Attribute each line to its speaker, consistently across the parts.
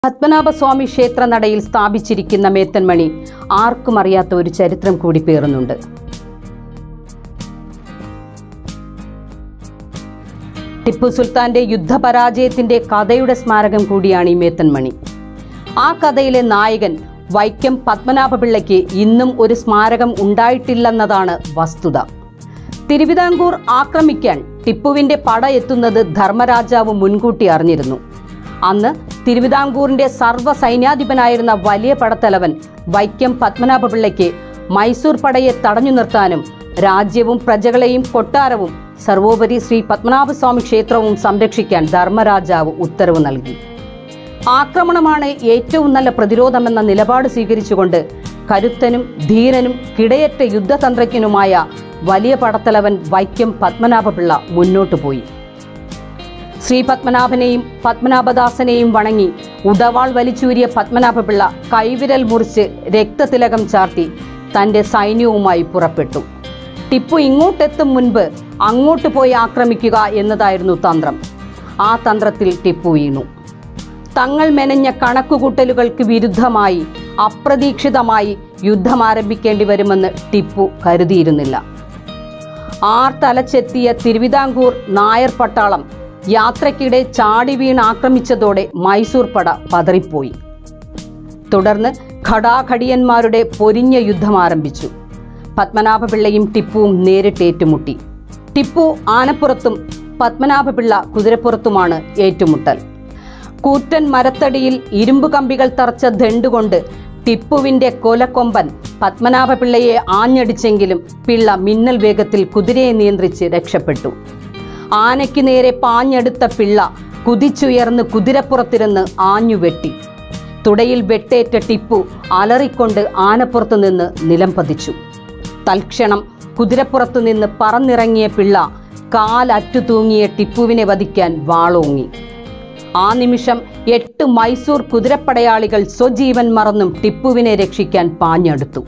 Speaker 1: പത്മനാഭസ്വാമി ക്ഷേത്ര നടയിൽ സ്ഥാപിച്ചിരിക്കുന്ന മേത്തൻമണി ആർക്കും അറിയാത്ത ഒരു ചരിത്രം കൂടി പേറുന്നുണ്ട് ടിപ്പു സുൽത്താന്റെ യുദ്ധപരാജയത്തിന്റെ കഥയുടെ സ്മാരകം കൂടിയാണ് ഈ മേത്തൻമണി ആ കഥയിലെ നായകൻ വൈക്കം പത്മനാഭപിള്ളയ്ക്ക് ഇന്നും ഒരു സ്മാരകം ഉണ്ടായിട്ടില്ലെന്നതാണ് വസ്തുത തിരുവിതാംകൂർ ആക്രമിക്കാൻ ടിപ്പുവിന്റെ പട എത്തുന്നത് ധർമ്മരാജാവ് മുൻകൂട്ടി അറിഞ്ഞിരുന്നു അന്ന് തിരുവിതാംകൂറിന്റെ സർവ്വ സൈന്യാധിപനായിരുന്ന വലിയ പടത്തലവൻ വൈക്കം പത്മനാഭപിള്ളയ്ക്ക് മൈസൂർ പടയെ തടഞ്ഞു നിർത്താനും രാജ്യവും പ്രജകളെയും കൊട്ടാരവും സർവോപരി ശ്രീ പത്മനാഭസ്വാമി ക്ഷേത്രവും സംരക്ഷിക്കാൻ ധർമ്മരാജാവ് ഉത്തരവ് നൽകി ആക്രമണമാണ് ഏറ്റവും നല്ല പ്രതിരോധമെന്ന നിലപാട് സ്വീകരിച്ചുകൊണ്ട് കരുത്തനും ധീരനും കിടയറ്റ യുദ്ധതന്ത്രജ്ഞനുമായ വലിയ പടത്തലവൻ വൈക്കം പത്മനാഭപിള്ള മുന്നോട്ടു പോയി ശ്രീ പത്മനാഭനെയും പത്മനാഭദാസനെയും വണങ്ങി ഉടവാൾ വലിച്ചൂരിയ പത്മനാഭപിള്ള കൈവിരൽ മുറിച്ച് രക്തതിലകം ചാർത്തി തന്റെ സൈന്യവുമായി പുറപ്പെട്ടു ടിപ്പു ഇങ്ങോട്ടെത്തും മുൻപ് അങ്ങോട്ട് പോയി ആക്രമിക്കുക എന്നതായിരുന്നു തന്ത്രം ആ തന്ത്രത്തിൽ ടിപ്പു വീണു തങ്ങൾ മെനഞ്ഞ കണക്കുകൂട്ടലുകൾക്ക് വിരുദ്ധമായി അപ്രതീക്ഷിതമായി യുദ്ധം ആരംഭിക്കേണ്ടി വരുമെന്ന് ടിപ്പു കരുതിയിരുന്നില്ല ആർത്തലച്ചെത്തിയ തിരുവിതാംകൂർ നായർ പട്ടാളം യാത്രയ്ക്കിടെ ചാടി വീണ് ആക്രമിച്ചതോടെ മൈസൂർ പട പതറിപ്പോയി തുടർന്ന് ഘടാഘടിയന്മാരുടെ പൊരിഞ്ഞ യുദ്ധം ആരംഭിച്ചു പത്മനാഭപിള്ളയും ടിപ്പുവും നേരിട്ട് ഏറ്റുമുട്ടി ടിപ്പു ആനപ്പുറത്തും പത്മനാഭപിള്ള കുതിരപ്പുറത്തുമാണ് ഏറ്റുമുട്ടൽ കൂറ്റൻ മരത്തടിയിൽ ഇരുമ്പ് കമ്പികൾ തറച്ച ദണ്ടുകൊണ്ട് ടിപ്പുവിന്റെ കൊലക്കൊമ്പൻ പത്മനാഭപിള്ളയെ ആഞ്ഞടിച്ചെങ്കിലും പിള്ള മിന്നൽ വേഗത്തിൽ കുതിരയെ നിയന്ത്രിച്ച് രക്ഷപ്പെട്ടു ആനയ്ക്ക് നേരെ പാഞ്ഞെടുത്ത പിള്ള കുതിച്ചുയർന്ന് കുതിരപ്പുറത്തിരുന്ന് ആഞ്ഞു വെട്ടി തുടയിൽ വെട്ടേറ്റ ടിപ്പു അലറിക്കൊണ്ട് ആനപ്പുറത്തു നിന്ന് നിലം പതിച്ചു തൽക്ഷണം കുതിരപ്പുറത്തു നിന്ന് പറന്നിറങ്ങിയ പിള്ള കാലറ്റു തൂങ്ങിയ ടിപ്പുവിനെ വധിക്കാൻ വാളോങ്ങി ആ നിമിഷം എട്ട് മൈസൂർ കുതിരപ്പടയാളികൾ സ്വജീവൻ മറന്നും ടിപ്പുവിനെ രക്ഷിക്കാൻ പാഞ്ഞെടുത്തു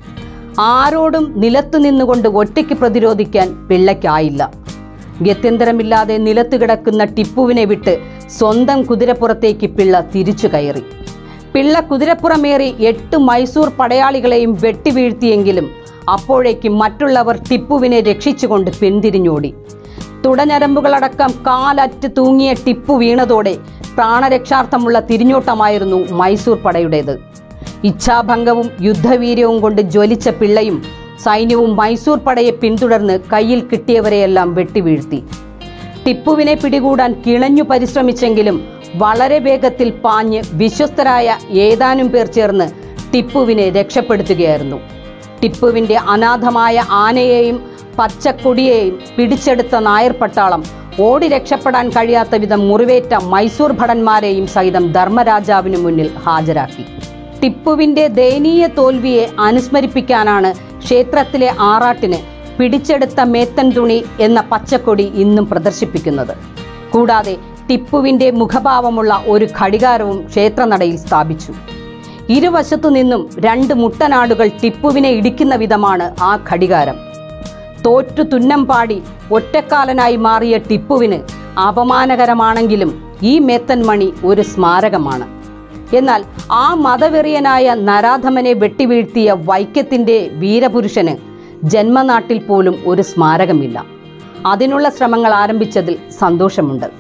Speaker 1: ആരോടും നിലത്തു നിന്നുകൊണ്ട് ഒറ്റയ്ക്ക് പ്രതിരോധിക്കാൻ പിള്ളയ്ക്കായില്ല ഗത്യന്തരമില്ലാതെ നിലത്ത് കിടക്കുന്ന ടിപ്പുവിനെ വിട്ട് സ്വന്തം കുതിരപ്പുറത്തേക്ക് പിള്ള തിരിച്ചു കയറി പിള്ള കുതിരപ്പുറമേറി എട്ട് മൈസൂർ പടയാളികളെയും വെട്ടിവീഴ്ത്തിയെങ്കിലും അപ്പോഴേക്കും മറ്റുള്ളവർ ടിപ്പുവിനെ രക്ഷിച്ചുകൊണ്ട് പിന്തിരിഞ്ഞോടി തുടഞ്ഞരമ്പുകളടക്കം കാലറ്റ് തൂങ്ങിയ ടിപ്പു വീണതോടെ പ്രാണരക്ഷാർത്ഥമുള്ള തിരിഞ്ഞോട്ടമായിരുന്നു മൈസൂർ പടയുടേത് ഇച്ഛാഭംഗവും യുദ്ധവീര്യവും കൊണ്ട് ജ്വലിച്ച പിള്ളയും സൈന്യവും മൈസൂർ പടയെ പിന്തുടർന്ന് കയ്യിൽ കിട്ടിയവരെയെല്ലാം വെട്ടിവീഴ്ത്തി ടിപ്പുവിനെ പിടികൂടാൻ കിണഞ്ഞു പരിശ്രമിച്ചെങ്കിലും വളരെ വേഗത്തിൽ പാഞ്ഞ് വിശ്വസ്തരായ ഏതാനും പേർ ചേർന്ന് ടിപ്പുവിനെ രക്ഷപ്പെടുത്തുകയായിരുന്നു ടിപ്പുവിന്റെ അനാഥമായ ആനയെയും പച്ചക്കൊടിയെയും പിടിച്ചെടുത്ത നായർ പട്ടാളം ഓടി രക്ഷപ്പെടാൻ കഴിയാത്ത വിധം മുറിവേറ്റ മൈസൂർ ഭടന്മാരെയും സഹിതം ധർമ്മരാജാവിനു മുന്നിൽ ഹാജരാക്കി ടിപ്പുവിന്റെ ദയനീയ തോൽവിയെ അനുസ്മരിപ്പിക്കാനാണ് ക്ഷേത്രത്തിലെ ആറാട്ടിന് പിടിച്ചെടുത്ത മേത്തൻ തുണി എന്ന പച്ചക്കൊടി ഇന്നും പ്രദർശിപ്പിക്കുന്നത് കൂടാതെ ടിപ്പുവിന്റെ മുഖഭാവമുള്ള ഒരു ഘടികാരവും ക്ഷേത്രനടയിൽ സ്ഥാപിച്ചു ഇരുവശത്തു നിന്നും രണ്ട് മുട്ടനാടുകൾ ടിപ്പുവിനെ ഇടിക്കുന്ന വിധമാണ് ആ ഘടികാരം തോറ്റു തുന്നം പാടി ഒറ്റക്കാലനായി മാറിയ ടിപ്പുവിന് അപമാനകരമാണെങ്കിലും ഈ മേത്തൻമണി ഒരു സ്മാരകമാണ് എന്നാൽ ആ മതവെറിയനായ നരാധമനെ വെട്ടിവീഴ്ത്തിയ വൈക്കത്തിൻ്റെ വീരപുരുഷന് ജന്മനാട്ടിൽ പോലും ഒരു സ്മാരകമില്ല അതിനുള്ള ശ്രമങ്ങൾ ആരംഭിച്ചതിൽ സന്തോഷമുണ്ട്